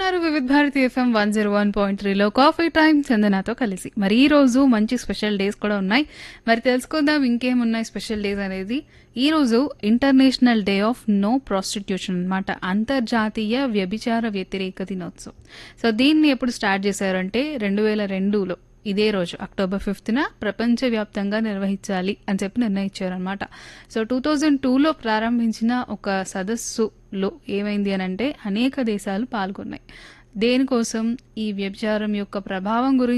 వింటున్నారు Vividh Bharati FM one zero one point త్రీలో coffee time చందనాతో కలిసి మరి ఈ రోజు మంచి స్పెషల్ డేస్ కూడా ఉన్నాయి మరి తెలుసుకుందాం ఇంకేమున్నాయి స్పెషల్ డేస్ అనేది ఈ రోజు international day of no prostitution అన్నమాట అంతర్జాతీయ వ్యభిచార వ్యతిరేక దినోత్సవం సో దీన్ని ఎప్పుడు స్టార్ట్ చేశారంటే రెండు వేల రెండులో ఇదే రోజు అక్టోబర్ ఫిఫ్త్న ప్రపంచవ్యాప్తంగా నిర్వహించాలి అని చెప్పి నిర్ణయించారనమాట సో టూ థౌజండ్ టూలో ప్రారంభించిన ఒక సదస్సులో ఏమైంది అని అంటే అనేక దేశాలు పాల్గొన్నాయి దేనికోసం ఈ వ్యభిచారం యొక్క ప్రభావం గురించి